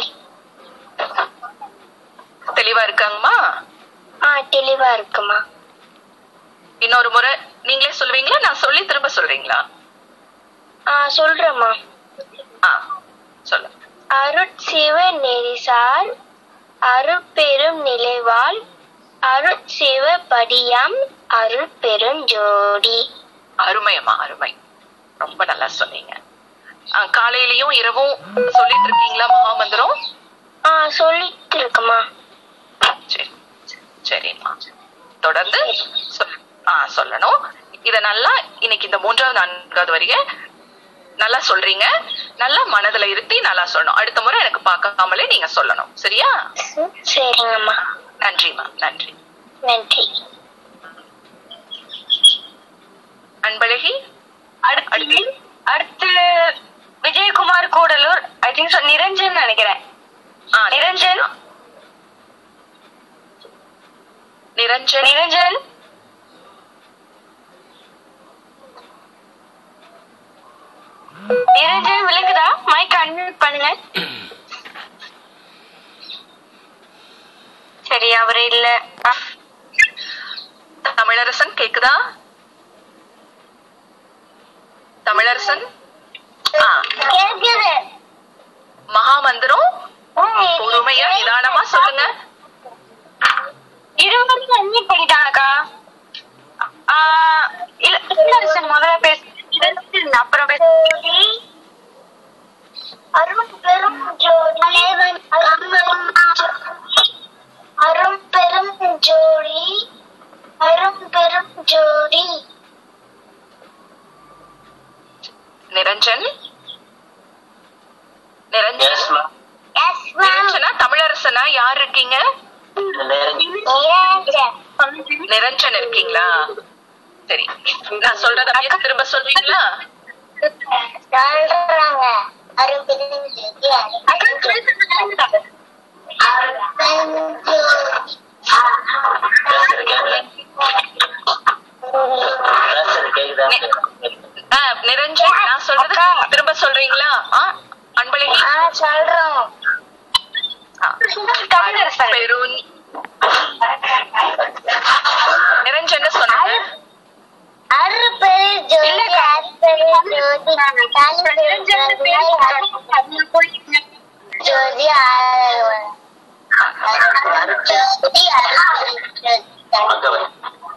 தெளிவா இருக்காங்கம்மா ஆ தெளிவா இருக்குமா இன்னொரு முறை நீங்களே சொல்லுவீங்களா நான் சொல்லி திரும்ப சொல்றீங்களா ஆ சொல்றேம்மா ஆ சொல்லுங்க அருட்சிவ நெறிசார் அருட்பெரும் நிலைவாள் அருட்சிவ படியாம் அருட்பெரும் ஜோடி அருமையம்மா அருமை ரொம்ப நல்லா சொன்னீங்க ஆ, காலையிலயும் இரவும் சொல்லிட்டு இருக்கீங்களா மகாமந்திரம் ஆ சொல்லிட்டு இருக்குமா சரி சரிம்மா தொடர்ந்து சொல்- ஆ சொல்லணும் இத நல்லா இன்னைக்கு இந்த மூன்றாவது நான்காவது வரிய நல்லா சொல்றீங்க நல்லா மனதுல இருத்தி நல்லா சொல்லணும் அடுத்த முறை எனக்கு பார்க்காமலே நீங்க சொல்லணும் சரியா சரிங்கம்மா நன்றிம்மா நன்றி நன்றி அன்பழகி அடுத்து அடுத்து விஜயகுமார் கூடலூர் ஐ திங்க் நிரஞ்சன் நினைக்கிறேன் ஆ, நிரஞ்சன் நிரஞ்சன் நிரஞ்சன் நிரஞ்சன் விளங்குதா மைக் அன்மியூட் பண்ணுங்க சரி அவரு இல்ல ஆ, தமிழரசன் கேக்குதா தமிழரசன் ஆ, கேக்குது மகாமந்திரம் பொறுமையா நிதானமா சொல்லுங்க இருவரும் அன்மியூட் பண்ணிட்டாங்கக்கா ஆ, இல்ல தமிழரசன் முதல்ல பேச நிரஞ்சன் அப்புறம் பேச அருண் பெரும் ஜோடி அரும் பெரும் ஜோடி அரும் பெரும் ஜோடி Niranjan Niranjan yes ma'am yes நிரஞ்சனா தமிழரசனா யார் இருக்கீங்க நிரஞ்சன் இருக்கீங்களா சரி நான் சொல்றத அப்படியே திரும்ப சொல்றீங்களா சொல்றாங்க அரும் பெரும் ஜோடி அரும் பெரும் ஜோடி பேசுறது கேக்குதா ஆ, நிரஞ்சன் நான் சொல்றது திரும்ப சொல்றீங்களா ஆ, அன்பழகி ஆ சொல்றோம் ஆ. தமிழரசன். பெருந் நிரஞ்சன் சொன்னாங்க அருப்பெரு ஜோதி அருப்பெரு ஜோதி ஜோதி ஜோதி அங்க வை.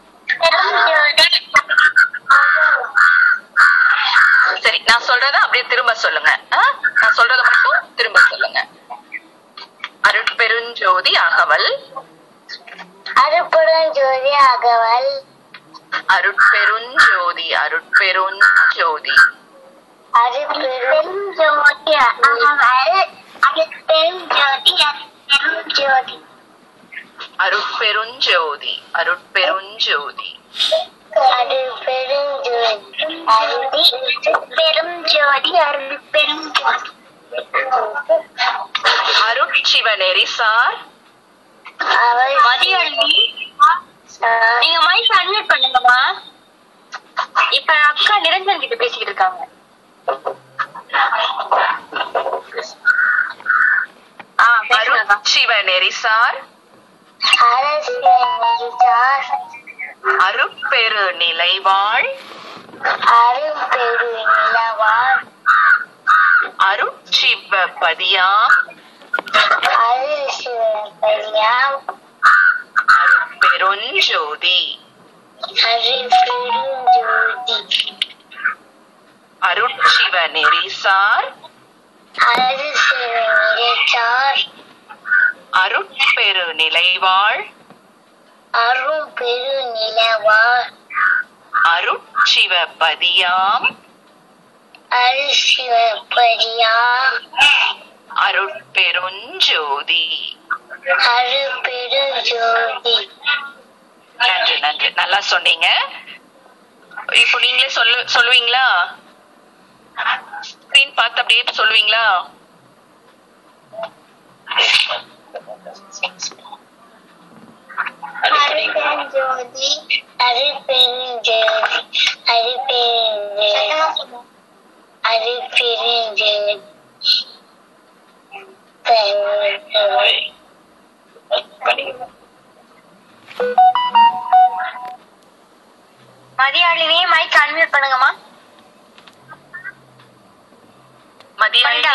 சரி நான் சொல்றத அப்படியே திரும்ப சொல்லுங்க ஆ? நான் சொல்றத மட்டும் திரும்ப சொல்லுங்க அருட்பெருஞ்சோதி அகவல் அருப்புடன் ஜோதி அகவல் அருட்பெருஞ்சோதி அருட்பெருஞ்சோதி அருப்பெரும் ஜோதி அகவல் அருப்பெரும் ஜோதி அருப்பெரும் ஜோதி அருட்பெருஞ்சோதி அருட்பெருஞ்சோதி அருப்பெரும் ஜோதி அருதி பெரும் ஜோதி அருப்பெரும் ஜோதி அருட்சிவ நெறிசார் அவள் மதியழி நீங்க மைக் அன்மியூட் பண்ணுங்கம்மா இப்ப அக்கா நிரஞ்சன் கிட்ட பேசிக்கிட்டு இருக்காங்க ஆ பேசுங்கக்கா அருட்சிவ நெறிசார் அரசியல் அருட்பெரு நிலைவாழ் அரும்பெரு நிலவார் அருட்சிவ பதியாம் அருள் சிவபரியாம் அருட்பெருஞ்சோதி அருள் பெருஞ்சோதி அருட்சிவ நெறிசார் அருள் சிவனிரச்சார் அருட்பெரு நிலைவாழ் அருள் பெரு நிலவார் அருட்சிவ பதியாம் அருள் சிவபரியாம் அருட்பெருஞ்சோதி அருள் பெருஞ்சோதி நன்றி நன்றி நல்லா சொன்னீங்க இப்போ நீங்களே சொல்லு சொல்லுவீங்களா ஸ்கிரீன் பார்த்து அப்படியே சொல்லுவீங்களா அருட்பெருஞ்சோதி மதியாளினி மைக் அன்மியூட் பண்ணுங்கம்மா மதியாயினி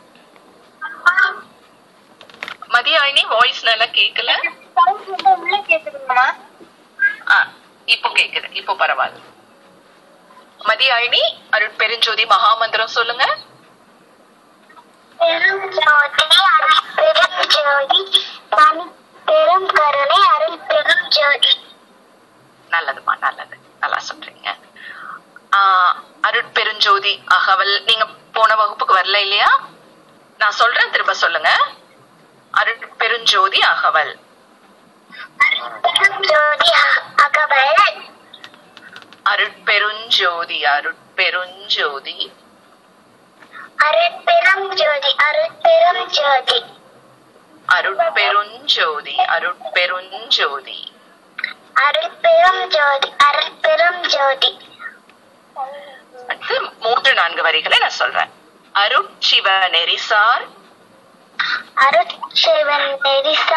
மதியாயினி வாய்ஸ் நல்லா கேக்கல உள்ள கேக்குதுங்கம்மா ஆ இப்போ கேக்குது இப்போ பரவாயில்ல மதியாயினி அருட்பெருஞ்சோதி மகாமந்திரம் சொல்லுங்க பெரும் ஜோதி அருள் பெரும் ஜோதி தனி பெரும் கருணை அருள் பெரும் ஜோதி நல்லதுமா நல்லது நல்லா சொல்றீங்க ஆஹ் அருட்பெருஞ்சோதி அகவல் நீங்க போன வகுப்புக்கு வரல இல்லையா நான் சொல்றேன் திரும்ப சொல்லுங்க அருட்பெருஞ்சோதி அகவல் பெரும் ஜோதி அகவல் அருட்பெருஞ்சோதி அருட்பெருஞ்சோதி அருள் பெரும் ஜோதி அருள் பெரும் ஜோதி அருட்பெருஞ்சோதி அருட்பெருஞ்சோதி அருள் பெரும் ஜோதி அருள் பெரும் ஜோதி அடுத்து மூன்று நான்கு வரிகளை நான் சொல்றேன் அருட்சிவ நெறிசார் அருட்சிவன் நெரிசா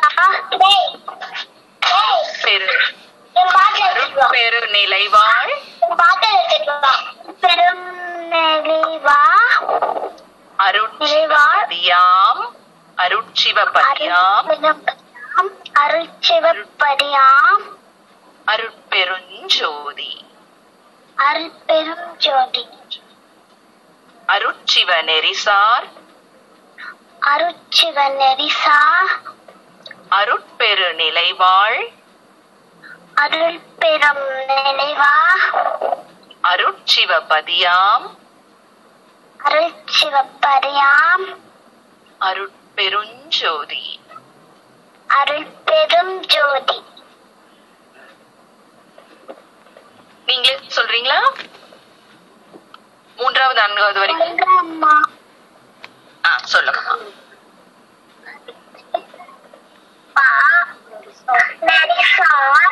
பெரு அருட்பெரு நிலைவாழ் பெரும் நெளிவா அருட்சிவபதியாம் அருட்சிவபதியாம் அருட்சிவப்படியாம் அருட்பெருஞ்சோதி அருள் பெரும் ஜோதி அருட்சிவ நெறிசார் அருட்சிவ நெரிசா அருட்பெரு நிலைவாழ் அருள் பெரும் நினைவா அருட்சிவபதியாம் அருட்சிவப்படியாம் அருட்பெருஞ்சோதி அருள் பெரும் ஜோதி நீங்களே சொல்றீங்களா மூன்றாவது நான்காவது வரைக்கும் அம்மா ஆ சொல்லுங்கம்மா நரிசார்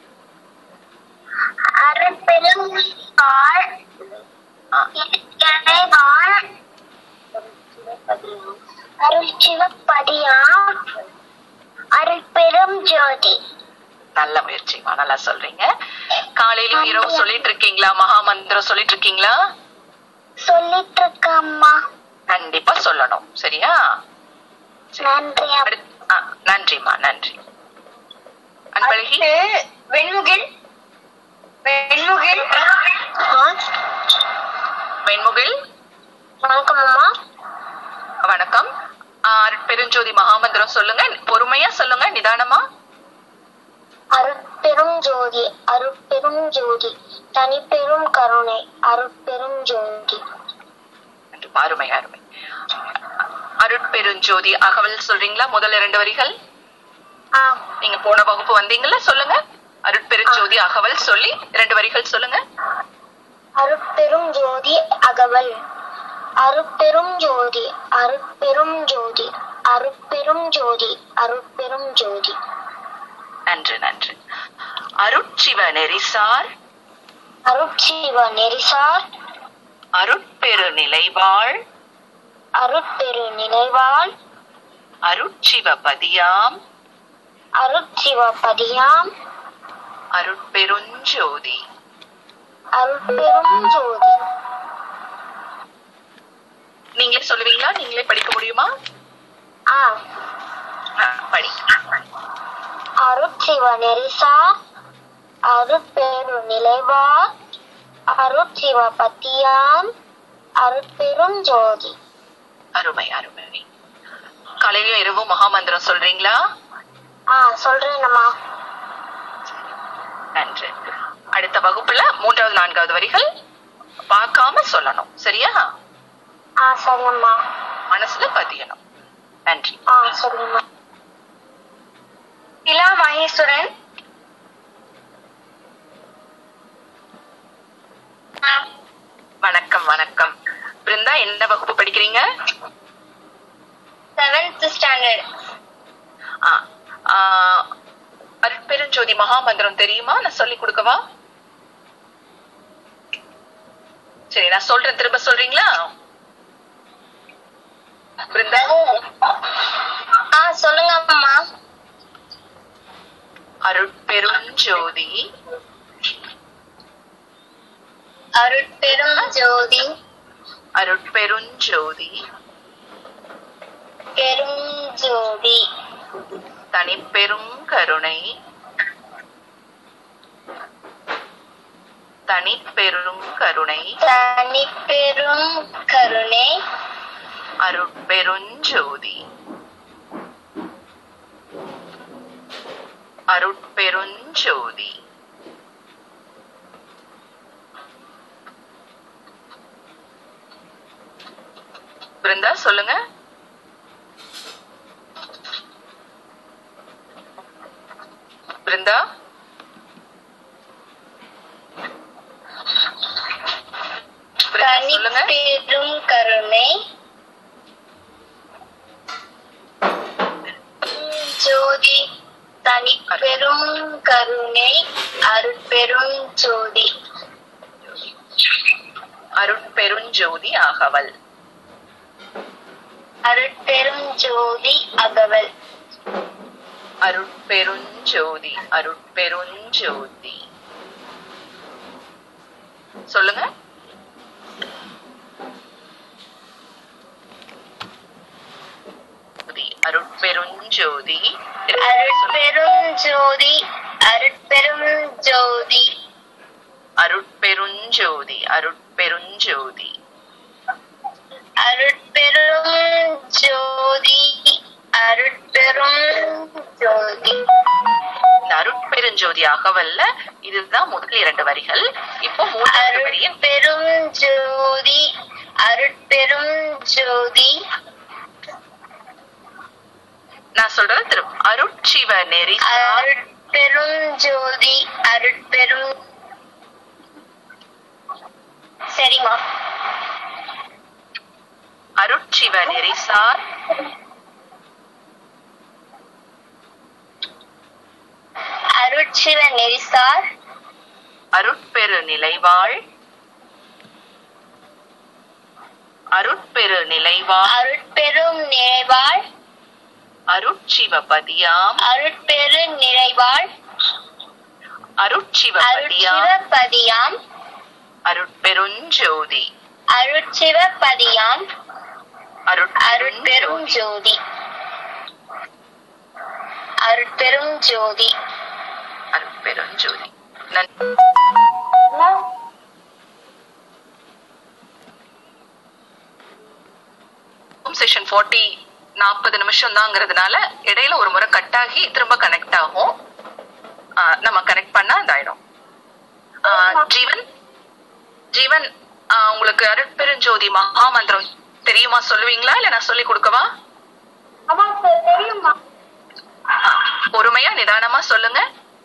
அருட்பெரும் ஆள் ஆ, இணைவாள் அருள் சிவப்பதியாம் அருள் பெரும் ஜோதி நல்ல முயற்சிமா நல்லா சொல்றீங்க காலையிலும் இரவு சொல்லிட்டு இருக்கீங்களா மகா மந்திரம் சொல்லிட்டு இருக்கீங்களா சொல்லிட்டு இருக்கம்மா கண்டிப்பா சொல்லணும் சரியா சரி. நன்றி அம்மா. அடுத்- ஆ, நன்றிம்மா நன்றி அன்பழகி வெண்முகில் வெண்முகில் வெண்முகில் வணக்கம் அம்மா வணக்கம் ஆ, பெருஞ்சோதி மகாமந்திரம் சொல்லுங்க பொறுமையா சொல்லுங்க நிதானமா அருட்பெரும் ஜோதி அருட்பெரும் ஜோதி தனிப்பெரும் கருணை அருட்பெரும் ஜோதி நன்றிம்மா, அருமை அருமை அருட்பெருஞ்சோதி அகவல் சொல்றீங்களா முதல் இரண்டு வரிகள் ஆ நீங்க போன வகுப்பு வந்தீங்கல்ல சொல்லுங்க அருட்பெருஞ்சோதி அகவல் சொல்லி இரண்டு வரிகள் சொல்லுங்க அருட்பெரும் ஜோதி அகவல் அருட்பெரும் ஜோதி அருட்பெரும் ஜோதி அருட்பெரும் ஜோதி அருட்பெரும் ஜோதி நன்று நன்று அருட்சிவ நெறிசார் அருட்சிவ நெரிசார் அருட்பெரு நிலைவாழ் அருட்பெரு நினைவாள் அருட்சிவபதியாம் அருட்சிவபதியாம் அருட்பெருஞ்சோதி அருட்பெரும் ஜோதி நீங்களே சொல்லுவீங்களா நீங்களே படிக்க முடியுமா ஆ ஆ, படி அருட்சிவ நெரிசார் அருட்பெரு நிலைவார் அருட்சிவபதியாம் அருட்பெரும் ஜோதி அருமை அருமை காலையிலும் இரவும் மகாமந்திரம் சொல்றீங்களா ஆ சொல்றேனம்மா நன்று அடுத்த வகுப்புல மூன்றாவது நான்காவது வரிகள் பார்க்காம சொல்லணும் சரியா ஆ சரிங்கம்மா மனசுல பதியணும் நன்றி ஆ சரிங்கம்மா இலா மகேஸ்வரன் வணக்கம் வணக்கம் பிருந்தா என்ன வகுப்பு படிக்கிறீங்க செவன்த் ஸ்டாண்டர்ட் ஆ, ஆ, அருட்பெருஞ்சோதி மகாமந்திரம் தெரியுமா நான் சொல்லி கொடுக்கவா சரி நான் சொல்றேன் திரும்ப சொல்றீங்களா பிருந்தா ஆ சொல்லுங்க அம்மா அருட்பெருஞ்சோதி அருட்பெரும் ஜோதி அருட்பெருஞ்சோதி பெரும் ஜோதி தனிப்பெரும் கருணை தனிப்பெரும் கருணை தனிப்பெரும் கருணை அருட்பெருஞ்சோதி அருட்பெருஞ்சோதி பிருந்தா சொல்லுங்க பிருந்தா பிருந்தா சொல்லுங்க தனிப்பெரும் கருணை ஜோதி தனிப்பெரும் கருணை அருட்பெரும் ஜோதி அருட்பெருஞ்சோதி ஆகவல் அருட்பெரும் ஜோதி அகவல் அருட்பெருஞ்சோதி அருட்பெருஞ்சோதி சொல்லுங்க ஜோதி, அருட்பெருஞ்சோதி அருட்பெரும் ஜோதி அருட்பெரும் ஜோதி அருட்பெருஞ்சோதி அருட்பெருஞ்சோதி அருட்பெரும் ஜோதி அருட்பெரும் ஜோதி இந்த அருட்பெருஞ்சோதி அகவல்ல இதுதான் முதல் இரண்டு வரிகள் இப்போ மூன்றாவது வரியின் அருட்பெரும் ஜோதி அருட்பெரும் ஜோதி நான் சொல்றது திரும்ப அருட்சிவ நெறி அருட்பெரும் ஜோதி அருட்பெரும் சரிம்மா அருட்சிவ நெறிசார் அருட்சிவ நெறிசார் அருட்பெரு நிலைவாழ் அருட்பெரு நிலைவாழ் அருட்பெரும் நிறைவாள் அருட்சிவபதியாம் அருட்பெரு நிறைவாள் அருட்சிவபதியாம் அருட்சிவபதியாம் அருட்பெருஞ்சோதி அருட்சிவபதியாம் அருட்பெரும் அருட்பெரும் ஜோதி அருட்பெரும் ஜோதி அருட்பெருஞ்சோதி நன் செஷன் ஃபார்ட்டி நாற்பது நிமிஷம் தாங்கிறதுனால இடையில ஒரு முறை கட் ஆகி திரும்ப கனெக்ட் ஆகும் ஆ, நம்ம கனெக்ட் பண்ணா இதாயிடும் ஆ, ஜீவன் ஜீவன் ஆ, உங்களுக்கு அருட்பெருஞ்சோதி மகா மந்திரம் தெரியுமா சொல்லுவீங்களா இல்ல நான் சொல்லி கொடுக்கவா ஆமா தெரியுமா பொறுமையா நிதானமா சொல்லுங்க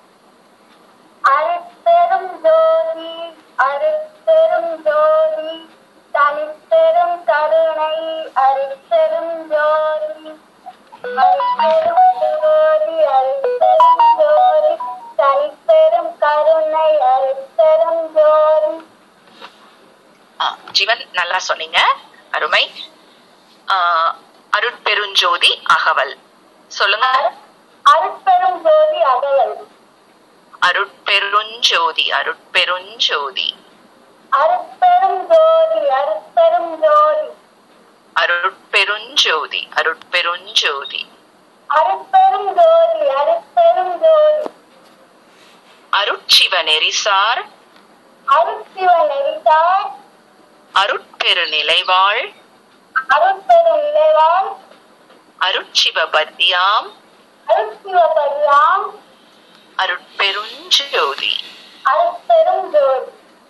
அருட்பெரும் ஜோதி அருட்பெரும் ஜோதி தனிப்பெரும் கருணை அருட்பெரும் ஜோதி அருட்பெரும் ஜோதி அருட்பெரும் ஜோதி தனிப்பெரும் கருணை அருட்பெரும் ஜோதி ஆ, ஜீவன் நல்லா சொன்னீங்க அருமை ஆ, அருட்பெருஞ்சோதி அகவல் சொல்லுங்க அருட்பெரும் ஜோதி அகவல் அருட்பெருஞ்சோதி அருட்பெருஞ்சோதி அருட்பெரும் ஜோதி அருட்பெரும் ஜோதி அருட்பெருஞ்சோதி அருட்பெருஞ்சோதி அருட்பெரும் ஜோதி அருட்பெரும் ஜோதி அருட்சிவ நெறிசார் அருட்சிவ நெறித்தார் அருட்பெரு நிலைவாழ் அருட்பெரும் நிலைவாள் அருட்சிவபத்யாம் அருட்சிவபதியாம் அருட்பெருஞ்சோதி அருட்பெரும் ஜோதி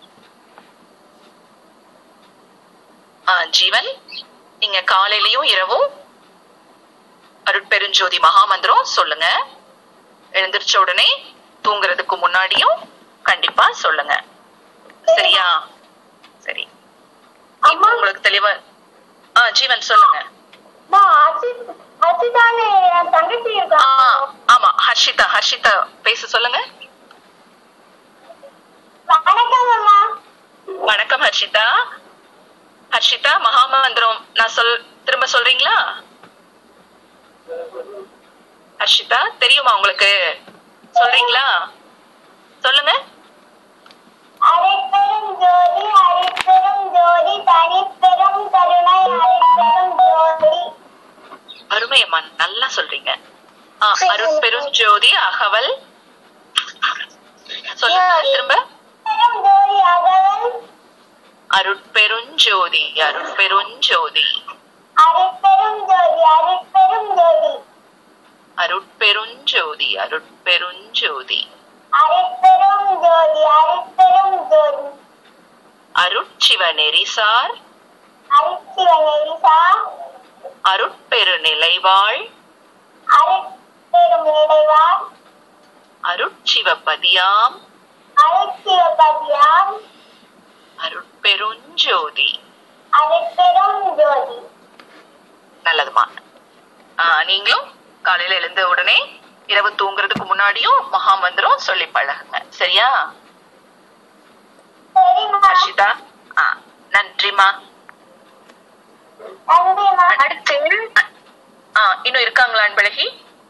ஆ, ஜீவன் நீங்க காலையிலயும் இரவும் அருட்பெருஞ்சோதி மகாமந்திரம் சொல்லுங்க எழுந்திருச்ச உடனே தூங்குறதுக்கு முன்னாடியும் கண்டிப்பா சொல்லுங்க சரியா சரி இப்போ உங்களுக்கு தெளிவா ஆ ஜீவன் சொல்லுங்க அம்மா, அஜித் அஜிதானே என் தங்கச்சி ஆ இருக்கா ஆமா ஹர்ஷிதா ஹர்ஷிதா பேச சொல்லுங்க வணக்கம் அம்மா வணக்கம் ஹர்ஷிதா ஹர்ஷிதா மகாமந்திரம் நான் சொல் திரும்ப சொல்றீங்களா ஹர்ஷிதா தெரியுமா உங்களுக்கு சொல்றீங்களா சொல்லுங்க அரைப்பெரும் ஜோதி அரைப்பெரும் ஜோதி தனிப்பெரும் கருணை அரைப்பெரும் ஜோதி அருமை அம்மா நல்லா சொல்றீங்க ஆ, அருட்பெரும் ஜோதி அகவல் சொல்லுங்க திரும்ப பெரும் ஜோதி அகவல் அருட்பெருஞ்சோதி அருட்பெருஞ்சோதி அரைப்பெரும் ஜோதி அரைப்பெரும் ஜோதி அருட்பெருஞ்சோதி அருட்பெருஞ்சோதி அரைப்பெரும் ஜோதி அரைப்பெரும் ஜோதி அருட்சிவ நெறிசார் அரிசிவ நெரிசா அருட்பெருநிலைவாழ் அரைப்பெரும் நிலைவார் அருட்சிவபதியாம் அரிசிவ பதியாம் அருட்பெருஞ்சோதி அரைப்பெரும் ஜோதி நல்லதுமா ஆ, நீங்களும் காலையில எழுந்த உடனே இரவு தூங்குறதுக்கு முன்னாடியும் மகாமந்திரம் சொல்லி பழகுங்க சரியா சரிம்மா ஹர்ஷிதா ஆ நன்றிமா நன்றிம்மா அடுத்து ஆ இன்னும் இருக்காங்களா அன்பழகி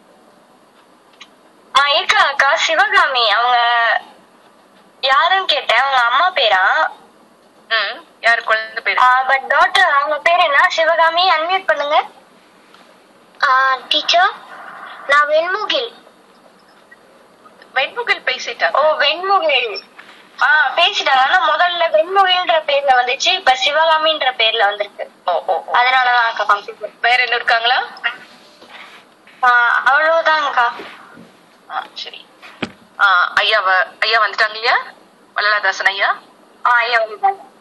ஆ இருக்காங்கக்கா சிவகாமி அவங்க யாருன்னு கேட்டேன் அவங்க அம்மா பேரா ம் யாரு குழந்தை பேரு பட் டாக்டர் அவங்க பேர் என்ன சிவகாமி அன்மியூட் பண்ணுங்க டீச்சர் நான் வெண்முகில் வெண்முகில் பேசிட்டாங்க ஓ வெண்முகில் ஆ பேசிட்டாங்க ஆனா முதல்ல வெண்முகில்ன்ற பேர்ல வந்துச்சு இப்ப சிவகாமின்ற பேர்ல வந்திருக்கு ஓ ஓ ஓ. அதனாலதான் அக்கா கம்ப்ளீட் வேற என்ன இருக்காங்களா அவ்வளவுதான்க்கா ஆ சரி ஆ ஐயா வ- ஐயா வந்துட்டாங்க இல்லையா வள்ளலாதாசன் ஐயா ஆ ஐயா வந்துட்டாங்க